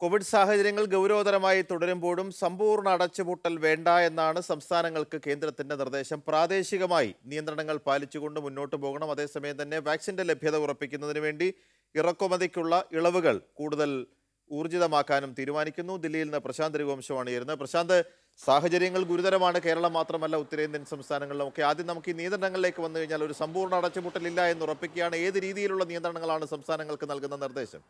Covid സാഹചര്യങ്ങൾ ഗൗരവതരമായി തുടരുമ്പോഴും സമ്പൂർണ്ണ അടച്ചുപൂട്ടൽ വേണ്ട എന്നാണ് സംസ്ഥാനങ്ങൾക്ക് കേന്ദ്രത്തിന്റെ നിർദ്ദേശം പ്രാദേശികമായി നിയന്ത്രണങ്ങൾ പാലിച്ചുകൊണ്ട് മുന്നോട്ട് പോകണം അതേസമയം തന്നെ വാക്സിന്റെ ലഭ്യത ഉറപ്പിക്കുന്നതിന് വേണ്ടി ഇറക്കുമതിക്കുള്ള ഇളവുകൾ കൂടുതൽ ഊർജിതമാക്കാനും തീരുമാനിക്കുന്നു ദില്ലിയിൽ നിന്ന് പ്രശാന്ത് രഘുവംശമാണ് ചേരുന്നത് പ്രശാന്ത് സാഹചര്യങ്ങൾ ഗുരുതരമാണ് കേരളം മാത്രമല്ല ഉത്തരേന്ത്യൻ സംസ്ഥാനങ്ങളിലും ഒക്കെ ആദ്യം നമുക്ക് ഈ നിയന്ത്രണങ്ങളിലേക്ക് വന്നു കഴിഞ്ഞാൽ ഒരു സമ്പൂർണ്ണ അടച്ചുപൂട്ടലില്ല എന്ന് ഉറപ്പിക്കുകയാണ് ഏത് രീതിയിലുള്ള നിയന്ത്രണങ്ങളാണ് സംസ്ഥാനങ്ങൾക്ക് നൽകുന്ന നിർദ്ദേശം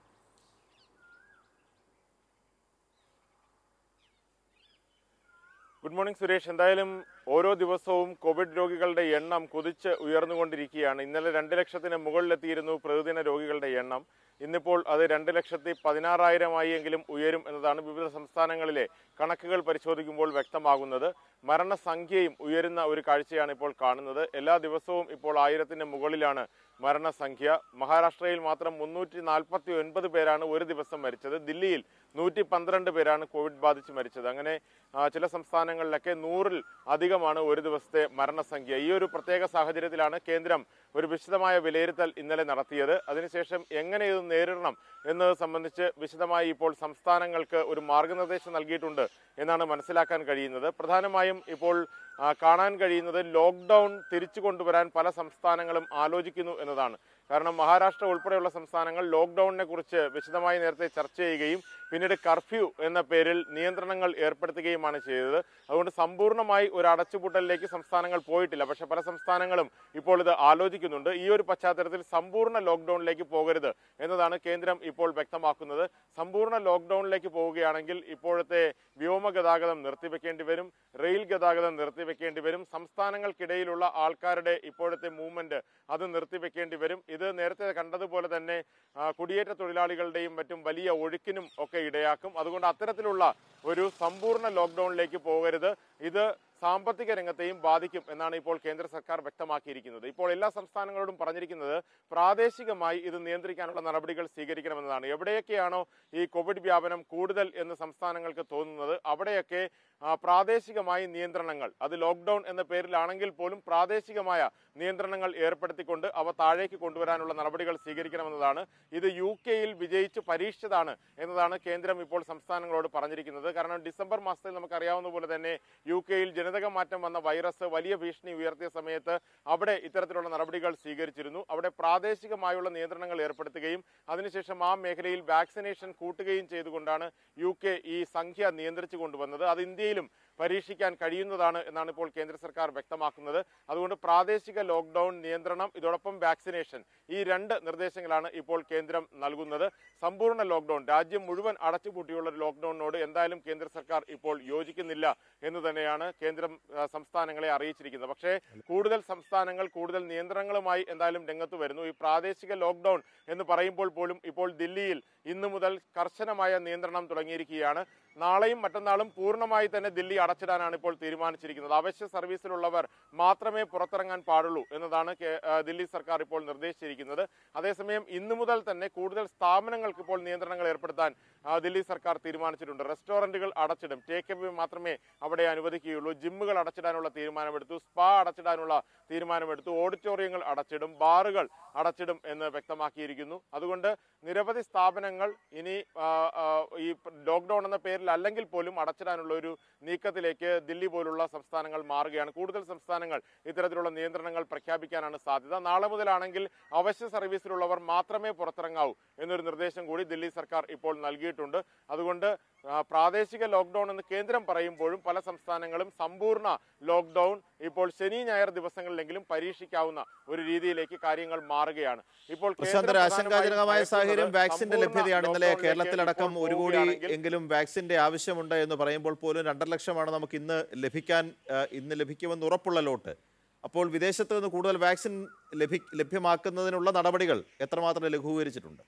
ഗുഡ് മോർണിംഗ് സുരേഷ് എന്തായാലും ഓരോ ദിവസവും കോവിഡ് രോഗികളുടെ എണ്ണം കുതിച്ച് ഉയർന്നുകൊണ്ടിരിക്കുകയാണ് ഇന്നലെ രണ്ട് ലക്ഷത്തിന് മുകളിലെത്തിയിരുന്നു പ്രതിദിന രോഗികളുടെ എണ്ണം ഇന്നിപ്പോൾ അത് രണ്ട് ലക്ഷത്തി പതിനാറായിരമായി എങ്കിലും ഉയരും എന്നതാണ് വിവിധ സംസ്ഥാനങ്ങളിലെ കണക്കുകൾ പരിശോധിക്കുമ്പോൾ വ്യക്തമാകുന്നത് മരണസംഖ്യയും ഉയരുന്ന ഒരു കാഴ്ചയാണ് ഇപ്പോൾ കാണുന്നത് എല്ലാ ദിവസവും ഇപ്പോൾ ആയിരത്തിന് മുകളിലാണ് മരണസംഖ്യ മഹാരാഷ്ട്രയിൽ മാത്രം മുന്നൂറ്റി നാൽപ്പത്തി ഒൻപത് പേരാണ് ഒരു ദിവസം മരിച്ചത് ദില്ലിയിൽ നൂറ്റി പന്ത്രണ്ട് പേരാണ് കോവിഡ് ബാധിച്ച് മരിച്ചത് അങ്ങനെ ആ, ചില സംസ്ഥാനങ്ങളിലൊക്കെ നൂറിൽ അധികമാണ് ഒരു ദിവസത്തെ മരണസംഖ്യ ഈ ഒരു പ്രത്യേക സാഹചര്യത്തിലാണ് കേന്ദ്രം ഒരു വിശദമായ വിലയിരുത്തൽ ഇന്നലെ നടത്തിയത് അതിനുശേഷം എങ്ങനെ ഇത് നേരിടണം എന്നത് സംബന്ധിച്ച് വിശദമായി ഇപ്പോൾ സംസ്ഥാനങ്ങൾക്ക് ഒരു മാർഗനിർദ്ദേശം നൽകിയിട്ടുണ്ട് എന്നാണ് മനസ്സിലാക്കാൻ കഴിയുന്നത് പ്രധാനമായും ഇപ്പോൾ ആ, കാണാൻ കഴിയുന്നത് ലോക്ക്ഡൌൺ തിരിച്ചു കൊണ്ടുവരാൻ പല സംസ്ഥാനങ്ങളും ആലോചിക്കുന്നു എന്നതാണ് കാരണം മഹാരാഷ്ട്ര ഉൾപ്പെടെയുള്ള സംസ്ഥാനങ്ങൾ ലോക്ക്ഡൌണിനെ കുറിച്ച് വിശദമായി നേരത്തെ ചർച്ച ചെയ്യുകയും പിന്നീട് കർഫ്യൂ എന്ന പേരിൽ നിയന്ത്രണങ്ങൾ ഏർപ്പെടുത്തുകയുമാണ് ചെയ്തത് അതുകൊണ്ട് സമ്പൂർണ്ണമായി ഒരു അടച്ചുപൂട്ടലിലേക്ക് സംസ്ഥാനങ്ങൾ പോയിട്ടില്ല പക്ഷെ പല സംസ്ഥാനങ്ങളും ഇപ്പോൾ ഇത് ആലോചിക്കുന്നുണ്ട് ഈ ഒരു പശ്ചാത്തലത്തിൽ സമ്പൂർണ്ണ ലോക്ക്ഡൌണിലേക്ക് പോകരുത് എന്നതാണ് കേന്ദ്രം ഇപ്പോൾ വ്യക്തമാക്കുന്നത് സമ്പൂർണ്ണ ലോക്ക്ഡൌണിലേക്ക് പോവുകയാണെങ്കിൽ ഇപ്പോഴത്തെ വ്യോമ ഗതാഗതം നിർത്തിവെക്കേണ്ടി വരും റെയിൽ ഗതാഗതം നിർത്തിവെക്കേണ്ടി വരും സംസ്ഥാനങ്ങൾക്കിടയിലുള്ള ആൾക്കാരുടെ ഇപ്പോഴത്തെ മൂവ്മെന്റ് അത് നിർത്തിവെക്കേണ്ടി വരും ഇത് നേരത്തെ കണ്ടതുപോലെ തന്നെ ആ, കുടിയേറ്റ തൊഴിലാളികളുടെയും മറ്റും വലിയ ഒഴുക്കിനും ഒക്കെ ഇടയാക്കും അതുകൊണ്ട് അത്തരത്തിലുള്ള ഒരു സമ്പൂർണ്ണ ലോക്ക്ഡൌണിലേക്ക് പോകരുത് ഇത് സാമ്പത്തിക രംഗത്തെയും ബാധിക്കും എന്നാണ് ഇപ്പോൾ കേന്ദ്ര സർക്കാർ വ്യക്തമാക്കിയിരിക്കുന്നത് ഇപ്പോൾ എല്ലാ സംസ്ഥാനങ്ങളോടും പറഞ്ഞിരിക്കുന്നത് പ്രാദേശികമായി ഇത് നിയന്ത്രിക്കാനുള്ള നടപടികൾ സ്വീകരിക്കണമെന്നതാണ് എവിടെയൊക്കെയാണോ ഈ കോവിഡ് വ്യാപനം കൂടുതൽ എന്ന് സംസ്ഥാനങ്ങൾക്ക് തോന്നുന്നത് അവിടെയൊക്കെ ആ, പ്രാദേശികമായി നിയന്ത്രണങ്ങൾ അത് ലോക്ക്ഡൌൺ എന്ന പേരിലാണെങ്കിൽ പോലും പ്രാദേശികമായ നിയന്ത്രണങ്ങൾ ഏർപ്പെടുത്തിക്കൊണ്ട് അവ താഴേക്ക് കൊണ്ടുവരാനുള്ള നടപടികൾ സ്വീകരിക്കണമെന്നതാണ് ഇത് യു കെയിൽ വിജയിച്ച് പരീക്ഷിച്ചതാണ് എന്നതാണ് കേന്ദ്രം ഇപ്പോൾ സംസ്ഥാനങ്ങളോട് പറഞ്ഞിരിക്കുന്നത് കാരണം ഡിസംബർ മാസത്തിൽ നമുക്കറിയാവുന്ന പോലെ തന്നെ യു കെയിൽ ജനിതക മാറ്റം വന്ന വൈറസ് വലിയ ഭീഷണി ഉയർത്തിയ സമയത്ത് അവിടെ ഇത്തരത്തിലുള്ള നടപടികൾ സ്വീകരിച്ചിരുന്നു അവിടെ പ്രാദേശികമായുള്ള നിയന്ത്രണങ്ങൾ ഏർപ്പെടുത്തുകയും അതിനുശേഷം ആ മേഖലയിൽ വാക്സിനേഷൻ കൂട്ടുകയും ചെയ്തുകൊണ്ടാണ് യു കെ ഈ സംഖ്യ നിയന്ത്രിച്ചു കൊണ്ടുവന്നത് അത് ഇന്ത്യയിലും പരീക്ഷിക്കാൻ കഴിയുന്നതാണ് എന്നാണ് ഇപ്പോൾ കേന്ദ്ര സർക്കാർ വ്യക്തമാക്കുന്നത് അതുകൊണ്ട് പ്രാദേശിക ലോക്ക്ഡൌൺ നിയന്ത്രണം ഇതോടൊപ്പം വാക്സിനേഷൻ ഈ രണ്ട് നിർദ്ദേശങ്ങളാണ് ഇപ്പോൾ കേന്ദ്രം നൽകുന്നത് സമ്പൂർണ്ണ ലോക്ക്ഡൌൺ രാജ്യം മുഴുവൻ അടച്ചുപൂട്ടിയുള്ള ഒരു ലോക്ക്ഡൌണിനോട് എന്തായാലും കേന്ദ്ര സർക്കാർ ഇപ്പോൾ യോജിക്കുന്നില്ല എന്ന് തന്നെയാണ് കേന്ദ്രം ആ, സംസ്ഥാനങ്ങളെ അറിയിച്ചിരിക്കുന്നത് പക്ഷേ കൂടുതൽ സംസ്ഥാനങ്ങൾ കൂടുതൽ നിയന്ത്രണങ്ങളുമായി എന്തായാലും രംഗത്ത് വരുന്നു ഈ പ്രാദേശിക ലോക്ക്ഡൌൺ എന്ന് പറയുമ്പോൾ പോലും ഇപ്പോൾ ദില്ലിയിൽ ഇന്നു മുതൽ കർശനമായ നിയന്ത്രണം തുടങ്ങിയിരിക്കുകയാണ് നാളെയും മറ്റന്നാളും പൂർണ്ണമായി തന്നെ ദില്ലി അടച്ചിടാനാണ് ഇപ്പോൾ തീരുമാനിച്ചിരിക്കുന്നത് അവശ്യ സർവീസിലുള്ളവർ മാത്രമേ പുറത്തിറങ്ങാൻ പാടുള്ളൂ എന്നതാണ് കേ- ആ, ദില്ലി സർക്കാർ ഇപ്പോൾ നിർദ്ദേശിച്ചിരിക്കുന്നത് അതേസമയം ഇന്നു മുതൽ തന്നെ കൂടുതൽ സ്ഥാപനങ്ങൾക്ക് ഇപ്പോൾ നിയന്ത്രണങ്ങൾ ഏർപ്പെടുത്താൻ ആ, ദില്ലി സർക്കാർ തീരുമാനിച്ചിട്ടുണ്ട് റെസ്റ്റോറന്റുകൾ അടച്ചിടും ടേക്ക് അവേ മാത്രമേ അവിടെ അനുവദിക്കുകയുള്ളൂ ജിമ്മുകൾ അടച്ചിടാനുള്ള തീരുമാനമെടുത്തു സ്പാ അടച്ചിടാനുള്ള തീരുമാനമെടുത്തു ഓഡിറ്റോറിയങ്ങൾ അടച്ചിടും ബാറുകൾ അടച്ചിടും എന്ന് വ്യക്തമാക്കിയിരിക്കുന്നു അതുകൊണ്ട് നിരവധി സ്ഥാപനങ്ങൾ ഇനി ആ, ആ, ഈ ലോക്ക്ഡൌൺ എന്ന പേരിൽ അല്ലെങ്കിൽ പോലും അടച്ചിടാനുള്ള ഒരു നീക്കത്തിലേക്ക് ദില്ലി പോലുള്ള സംസ്ഥാനങ്ങൾ മാറുകയാണ് കൂടുതൽ സംസ്ഥാനങ്ങൾ ഇത്തരത്തിലുള്ള നിയന്ത്രണങ്ങൾ പ്രഖ്യാപിക്കാനാണ് സാധ്യത നാളെ മുതലാണെങ്കിൽ അവശ്യ സർവീസിലുള്ളവർ മാത്രമേ പുറത്തിറങ്ങാവൂ എന്നൊരു നിർദ്ദേശം കൂടി ദില്ലി സർക്കാർ ഇപ്പോൾ നൽകിയിട്ടുണ്ട് അതുകൊണ്ട് ആ, പ്രാദേശിക ലോക്ക്ഡൌൺ എന്ന് കേന്ദ്രം പറയുമ്പോഴും പല സംസ്ഥാനങ്ങളും സമ്പൂർണ്ണ ലോക്ക്ഡൌൺ ഇപ്പോൾ ശനി ഞായർ ദിവസങ്ങളിലെങ്കിലും പരീക്ഷിക്കാവുന്ന ഒരു രീതിയിലേക്ക് കാര്യങ്ങൾ മാറുകയാണ് ഇപ്പോൾ കേന്ദ്രം പ്രശാന്തര ആശങ്കാജനകമായ പ്രധാനമായും സാഹചര്യം ഭയക്കുന്നത് വാക്സിന്റെ സമ്പൂർണ്ണ ലഭ്യതയാണ് ഇന്നലെ ലോക്ക്ഡൌണിലേക്ക് കേരളത്തിലടക്കം ഇപ്പോൾ ഒരു കോടി പോവുകയാണെങ്കിൽ എങ്കിലും വാക്സിന്റെ ആവശ്യമുണ്ട് എന്ന് പറയുമ്പോൾ പോലും രണ്ടര ലക്ഷമാണ് നമുക്ക് ഇന്ന് ലഭിക്കാൻ ആ, ഇന്ന് ലഭിക്കുമെന്ന് ഉറപ്പുള്ള ലോട്ട് അപ്പോൾ വിദേശത്ത് നിന്ന് കൂടുതൽ വാക്സിൻ ലഭി ലഭ്യമാക്കുന്നതിനുള്ള നടപടികൾ എത്രമാത്രം ലഘൂകരിച്ചിട്ടുണ്ട്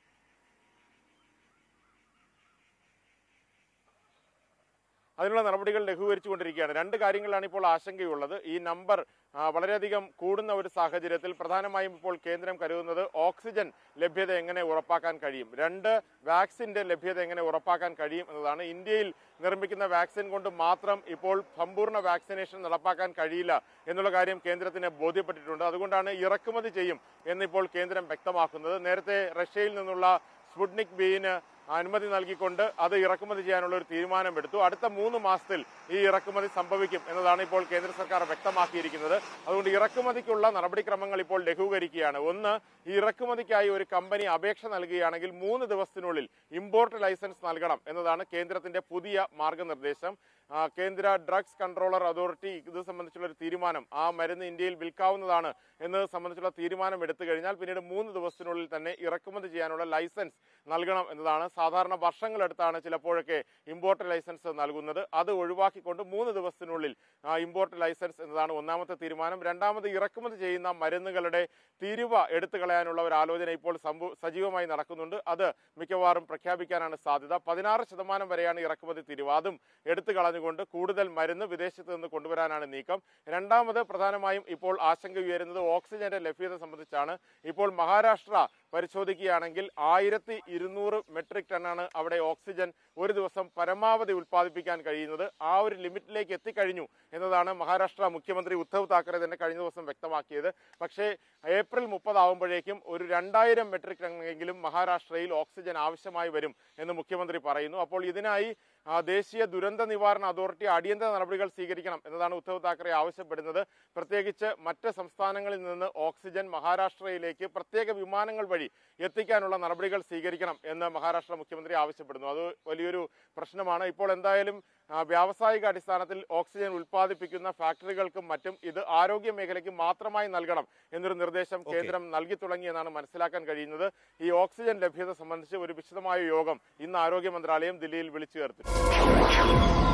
അതിനുള്ള നടപടികൾ ലഘൂകരിച്ചുകൊണ്ടിരിക്കുകയാണ് രണ്ട് കാര്യങ്ങളിലാണ് ഇപ്പോൾ ആശങ്കയുള്ളത് ഈ നമ്പർ ആ, വളരെയധികം കൂടുന്ന ഒരു സാഹചര്യത്തിൽ പ്രധാനമായും ഇപ്പോൾ കേന്ദ്രം കരുതുന്നത് ഓക്സിജൻ ലഭ്യത എങ്ങനെ ഉറപ്പാക്കാൻ കഴിയും രണ്ട് വാക്സിന്റെ ലഭ്യത എങ്ങനെ ഉറപ്പാക്കാൻ കഴിയും എന്നതാണ് ഇന്ത്യയിൽ നിർമ്മിക്കുന്ന വാക്സിൻ കൊണ്ട് മാത്രം ഇപ്പോൾ സമ്പൂർണ്ണ വാക്സിനേഷൻ നടപ്പാക്കാൻ കഴിയില്ല എന്നുള്ള കാര്യം കേന്ദ്രത്തിന് ബോധ്യപ്പെട്ടിട്ടുണ്ട് അതുകൊണ്ടാണ് ഇറക്കുമതി ചെയ്യും എന്നിപ്പോൾ കേന്ദ്രം വ്യക്തമാക്കുന്നത് നേരത്തെ റഷ്യയിൽ നിന്നുള്ള സ്പുട്നിക് ബിന് അനുമതി നൽകിക്കൊണ്ട് അത് ഇറക്കുമതി ചെയ്യാനുള്ള ഒരു തീരുമാനമെടുത്തു അടുത്ത മൂന്ന് മാസത്തിൽ ഈ ഇറക്കുമതി സംഭവിക്കും എന്നതാണ് ഇപ്പോൾ കേന്ദ്ര സർക്കാർ വ്യക്തമാക്കിയിരിക്കുന്നത് അതുകൊണ്ട് ഇറക്കുമതിക്കുള്ള നടപടിക്രമങ്ങൾ ഇപ്പോൾ ലഘൂകരിക്കുകയാണ് ഒന്ന് ഈ ഇറക്കുമതിക്കായി ഒരു കമ്പനി അപേക്ഷ നൽകുകയാണെങ്കിൽ മൂന്ന് ദിവസത്തിനുള്ളിൽ ഇമ്പോർട്ട് ലൈസൻസ് നൽകണം എന്നതാണ് കേന്ദ്രത്തിന്റെ പുതിയ മാർഗനിർദ്ദേശം ആ, കേന്ദ്ര ഡ്രഗ്സ് കൺട്രോളർ അതോറിറ്റി ഇത് സംബന്ധിച്ചുള്ള ഒരു തീരുമാനം ആ മരുന്ന് ഇന്ത്യയിൽ വിൽക്കാവുന്നതാണ് എന്നത് സംബന്ധിച്ചുള്ള തീരുമാനം എടുത്തു കഴിഞ്ഞാൽ പിന്നീട് മൂന്ന് ദിവസത്തിനുള്ളിൽ തന്നെ ഇറക്കുമതി ചെയ്യാനുള്ള ലൈസൻസ് നൽകണം എന്നതാണ് സാധാരണ വർഷങ്ങളെടുത്താണ് ചിലപ്പോഴൊക്കെ ഇമ്പോർട്ട് ലൈസൻസ് നൽകുന്നത് അത് ഒഴിവാക്കിക്കൊണ്ട് മൂന്ന് ദിവസത്തിനുള്ളിൽ ആ, ഇമ്പോർട്ട് ലൈസൻസ് എന്നതാണ് ഒന്നാമത്തെ തീരുമാനം രണ്ടാമത് ഇറക്കുമതി ചെയ്യുന്ന മരുന്നുകളുടെ തീരുവ എടുത്തു കളയാനുള്ള ഒരു ആലോചന ഇപ്പോൾ സംഭവ സജീവമായി നടക്കുന്നുണ്ട് അത് മിക്കവാറും പ്രഖ്യാപിക്കാനാണ് സാധ്യത പതിനാറ് ശതമാനം വരെയാണ് ഇറക്കുമതി തീരുവ അതും എടുത്തു കളഞ്ഞുകൊണ്ട് കൂടുതൽ മരുന്ന് വിദേശത്ത് നിന്ന് കൊണ്ടുവരാനാണ് നീക്കം രണ്ടാമത് പ്രധാനമായും ഇപ്പോൾ ആശങ്ക ഉയരുന്നത് ഓക്സിജന്റെ ലഭ്യത സംബന്ധിച്ചാണ് ഇപ്പോൾ മഹാരാഷ്ട്ര പരിശോധിക്കുകയാണെങ്കിൽ ആയിരത്തി ഇരുന്നൂറ് മെട്രിക് ടണ്ണാണ് അവിടെ ഓക്സിജൻ ഒരു ദിവസം പരമാവധി ഉൽപ്പാദിപ്പിക്കാൻ കഴിയുന്നത് ആ ഒരു ലിമിറ്റിലേക്ക് എത്തിക്കഴിഞ്ഞു എന്നതാണ് മഹാരാഷ്ട്ര മുഖ്യമന്ത്രി ഉദ്ധവ് താക്കറെ തന്നെ കഴിഞ്ഞ ദിവസം വ്യക്തമാക്കിയത് പക്ഷേ ഏപ്രിൽ മുപ്പതാവുമ്പോഴേക്കും ഒരു രണ്ടായിരം മെട്രിക് ടണ്ണെങ്കിലും മഹാരാഷ്ട്രയിൽ ഓക്സിജൻ ആവശ്യമായി വരും എന്ന് മുഖ്യമന്ത്രി പറയുന്നു അപ്പോൾ ഇതിനായി ആ, ദേശീയ ദുരന്ത നിവാരണ അതോറിറ്റി അടിയന്തര നടപടികൾ സ്വീകരിക്കണം എന്നതാണ് ഉദ്ധവ് താക്കറെ ആവശ്യപ്പെടുന്നത് പ്രത്യേകിച്ച് മറ്റ് സംസ്ഥാനങ്ങളിൽ നിന്ന് ഓക്സിജൻ മഹാരാഷ്ട്രയിലേക്ക് പ്രത്യേക വിമാനങ്ങൾ വഴി എത്തിക്കാനുള്ള നടപടികൾ സ്വീകരിക്കണം എന്ന് മഹാരാഷ്ട്ര മുഖ്യമന്ത്രി ആവശ്യപ്പെടുന്നു അത് വലിയൊരു പ്രശ്നമാണ് ഇപ്പോൾ എന്തായാലും ആ, വ്യാവസായിക അടിസ്ഥാനത്തിൽ ഓക്സിജൻ ഉൽപ്പാദിപ്പിക്കുന്ന ഫാക്ടറികൾക്കും മറ്റും ഇത് ആരോഗ്യ മേഖലയ്ക്ക് മാത്രമായി നൽകണം എന്നൊരു നിർദ്ദേശം കേന്ദ്രം നൽകി തുടങ്ങിയെന്നാണ് മനസ്സിലാക്കാൻ കഴിയുന്നത് ഈ ഓക്സിജൻ ലഭ്യത സംബന്ധിച്ച് ഒരു വിശദമായ യോഗം ഇന്ന് ആരോഗ്യ മന്ത്രാലയം ദില്ലിയിൽ വിളിച്ചു ചേർത്തു